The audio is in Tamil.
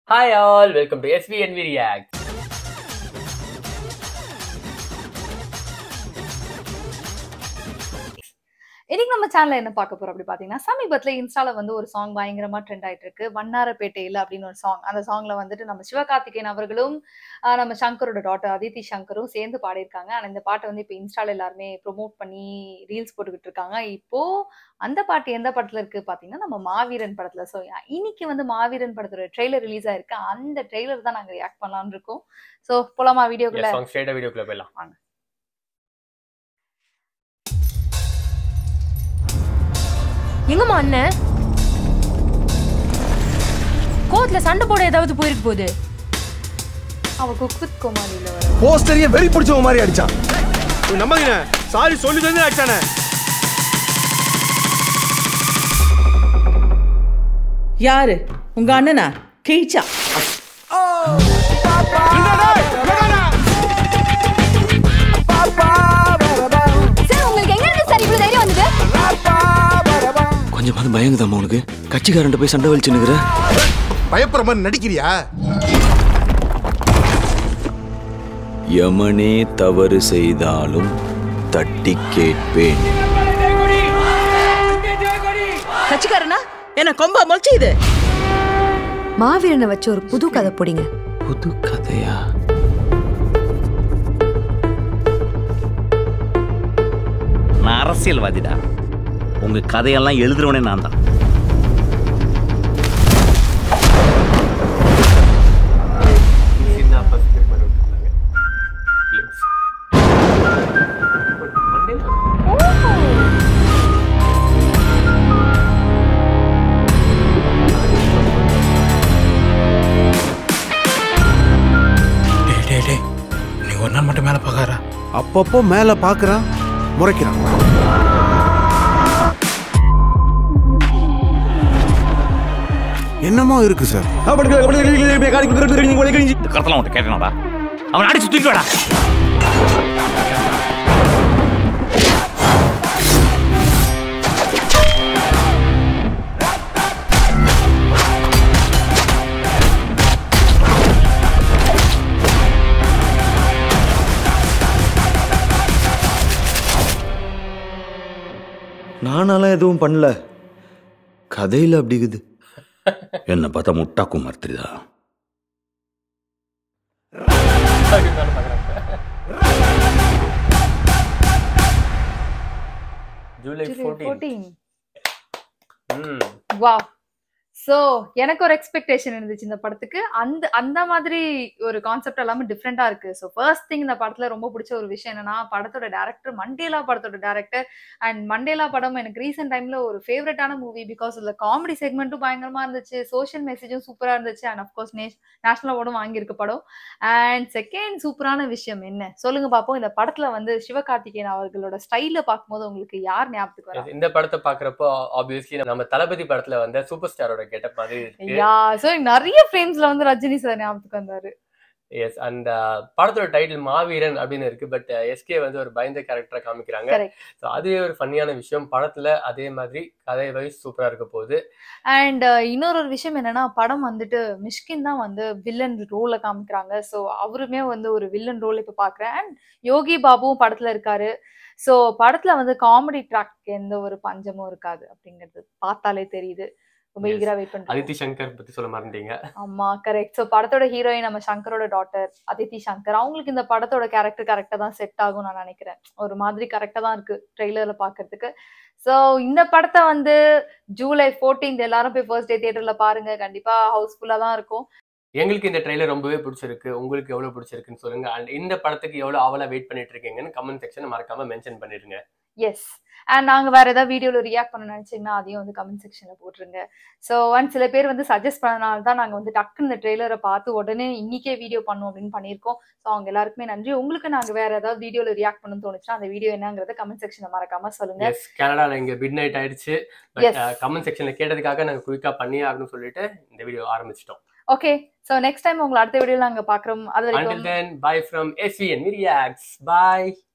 Hi all, welcome to SVNV React. இன்னைக்கு நம்ம சேனல்ல என்ன பார்க்க போறோம் அப்படி பாத்தீங்கன்னா சமீபத்துல இன்ஸ்டால வந்து ஒரு சாங் பயங்கரமா ட்ரெண்ட் ஆயிட்டு இருக்கு வண்ணாரப்பேட்டையில அப்படின்னு ஒரு சாங் அந்த சாங்ல வந்துட்டு நம்ம சிவகார்த்திகேயன் அவர்களும் ஆஹ் நம்ம சங்கரோட டாட்டர் அதித்தி சங்கரும் சேர்ந்து பாடியிருக்காங்க ஆனா இந்த பாட்டை வந்து இப்போ இன்ஸ்டால எல்லாருமே ப்ரோமோட் பண்ணி ரீல்ஸ் போட்டுக்கிட்டு இருக்காங்க இப்போ அந்த பாட்டு எந்த படத்துல இருக்கு பாத்தீங்கன்னா நம்ம மாவீரன் படத்துல ஸோ இன்னைக்கு வந்து மாவீரன் படத்தோட ட்ரெய்லர் ரிலீஸ் ஆயிருக்கு அந்த ட்ரெய்லர் தான் நாங்க ரியாக்ட் பண்ணலாம்னு இருக்கோம் ஸோ போலாமா வீடியோக்குள்ள Yes, song straight வீடியோக்குள்ள போயிடலாம் எங்கம்மா அண்ணன் கோர்ட்ல சண்டை போட ஏதாவது போயிருக்கு போகுது அவ குக்குத் கோமாளியில வர போஸ்டரையே வெறி பிடிச்சவ மாதிரி அடிச்சான் நம்பாதீங்க சாரி சொல்லி சொல்லி அடிச்சானே யாரு உங்க அண்ணனா கிழிச்சா சார் உங்களுக்கு எங்க இருந்து சார் இவ்வளவு தைரியம் வந்தது கொஞ்சமாவது பயங்குதாம்மா உனக்கு கட்சிக்காரன்ட்ட போய் சண்டை வலிச்சுனுக்குற பயப்படுற மாதிரி நடிக்கிறியா யமனே தவறு செய்தாலும் தட்டி கேட்பேன் கட்சிக்காரனா என்ன கொம்பா முளைச்சு இது மாவீரனை வச்சு ஒரு புது கதை போடிங்க புது கதையா நான் அரசியல்வாதிடா உங்க கதையெல்லாம் எழுதுறவனே நான் தான் சின்ன பசங்க மாதிரி விட்டுருந்தாங்க. Lips. மண்டையில டேய் டேய் டேய் நீ ஒரு நாள் மட்டும் மேலே பார்க்காரா அப்பப்போ மேல பாக்குறான் முறைக்கிறான் என்னமோ இருக்கு சார் இந்த கருத்தெல்லாம் உன்ட்ட கேட்டனாடா அவன் அடிச்சு தூக்கி வாடா நானாலாம் எதுவும் பண்ணல கதையில் அப்படிக்குது என்ன பார்த்தா முட்டா குமார் தெரியுதா இருந்தாலும் பார்க்கறாங்க. ஜூலை ஜூலை 14 14 ம் வா சோ எனக்கு ஒரு எக்ஸ்பெக்டேஷன் இருந்துச்சு இந்த படத்துக்கு அந்த அந்த மாதிரி ஒரு கான்செப்ட் எல்லாமே டிஃப்ரெண்டா இருக்கு ஸோ ஃபர்ஸ்ட் திங் இந்த படத்துல ரொம்ப பிடிச்ச ஒரு விஷயம் என்னன்னா படத்தோட டேரக்டர் மண்டேலா படத்தோட டேரக்டர் அண்ட் மண்டேலா படம் எனக்கு ரீசெண்ட் டைம்ல ஒரு ஃபேவரட்டான மூவி பிகாஸ் இதுல காமெடி செக்மெண்ட்டும் பயங்கரமா இருந்துச்சு சோஷியல் மெசேஜும் சூப்பரா இருந்துச்சு அண்ட் அஃப்கோர்ஸ் நேஷனல் அவார்டும் வாங்கியிருக்கு படம் அண்ட் செகண்ட் சூப்பரான விஷயம் என்ன சொல்லுங்க பாப்போம் இந்த படத்துல வந்து சிவகார்த்திகேயன் அவர்களோட ஸ்டைல பார்க்கும்போது உங்களுக்கு யார் ஞாபகத்துக்கு வரா இந்த படத்தை பாக்குறப்போ ஆப்வியஸ்லி நம்ம தளபதி படத்துல வந்த சூப்பர் ஸ்டாரோட கெட்டப் மாதிரி இருக்கு யா சோ நிறைய ஃப்ரேம்ஸ்ல வந்து ரஜினி சார் ஞாபகத்துக்கு வந்தாரு எஸ் அந்த படத்தோட டைட்டில் மாவீரன் அப்படின்னு இருக்கு பட் எஸ்கே வந்து ஒரு பயந்த கேரக்டரை காமிக்கிறாங்க Correct. ஸோ அதுவே ஒரு ஃபன்னியான விஷயம் படத்துல அதே மாதிரி கதை வைஸ் சூப்பரா இருக்க போகுது அண்ட் இன்னொரு ஒரு விஷயம் என்னன்னா படம் வந்துட்டு மிஷ்கின் தான் வந்து வில்லன் ரோல காமிக்கிறாங்க ஸோ அவருமே வந்து ஒரு வில்லன் ரோல் இப்போ பார்க்குறேன் அண்ட் யோகி பாபுவும் படத்துல இருக்காரு ஸோ படத்துல வந்து காமெடி ட்ராக் எந்த ஒரு பஞ்சமும் இருக்காது அப்படிங்கிறது பார்த்தாலே தெரியுது ரொம்ப Yes. ஈகரா வெயிட் பண்ணுறேன் அதித்தி சங்கர் பத்தி சொல்ல மறந்துட்டீங்க ஆமா கரெக்ட் ஸோ படத்தோட ஹீரோயின் நம்ம சங்கரோட டாட்டர் அதித்தி சங்கர் அவங்களுக்கு இந்த படத்தோட கேரக்டர் கரெக்டாக தான் செட் ஆகும் நான் நினைக்கிறேன் ஒரு மாதிரி கரெக்டாக தான் இருக்கு ட்ரெய்லர்ல பார்க்கிறதுக்கு ஸோ இந்த படத்தை வந்து ஜூலை 14th எல்லாரும் போய் ஃபர்ஸ்ட் டே தியேட்டர்ல பாருங்க கண்டிப்பா ஹவுஸ்ஃபுல்லா தான் இருக்கும் எங்களுக்கு இந்த ட்ரெய்லர் ரொம்பவே பிடிச்சிருக்கு உங்களுக்கு எவ்வளவு பிடிச்சிருக்குன்னு சொல்லுங்க அண்ட் இந்த படத்துக்கு எவ்வளவு அவளா வெயிட் பண்ணிட்டு இருக்கீங்கன்னு கமெண்ட் செக்ஷன் மறக்காம மென்ஷன் பண்ணிருங்க எஸ் அண்ட் நாங்க வேற ஏதாவது வீடியோல ரியாக்ட் பண்ண நினைச்சீங்கன்னா அதையும் வந்து கமெண்ட் செக்ஷன்ல போட்டுருங்க ஸோ ஒன் சில பேர் வந்து சஜஸ்ட் பண்ணனால தான் நாங்க வந்து டக்குன்னு இந்த ட்ரெய்லரை பார்த்து உடனே இன்னைக்கே வீடியோ பண்ணோம் அப்படின்னு பண்ணியிருக்கோம் ஸோ அவங்க எல்லாருக்குமே நன்றி உங்களுக்கு நாங்க வேற ஏதாவது வீடியோல ரியாக்ட் பண்ணணும்னு தோணுச்சுன்னா அந்த வீடியோ என்னங்கிறத கமெண்ட் செக்ஷன்ல மறக்காம சொல்லுங்க எஸ் கனடால இங்க மிட் நைட் ஆயிடுச்சு Yes. பட் கமெண்ட் செக்ஷன்ல கேட்டதுக்காக நாங்க குயிக்கா பண்ணி ஆகணும்னு சொல்லிட்டு இந்த வீடியோ ஆரம்பிச்சிட்டோம் ஓகே ஸோ நெக்ஸ்ட் டைம் உங்களை அடுத்த வீடியோல நாங்க பாக்குறோம் அது Until வரைக்கும் then, bye from SVN Reacts. Bye.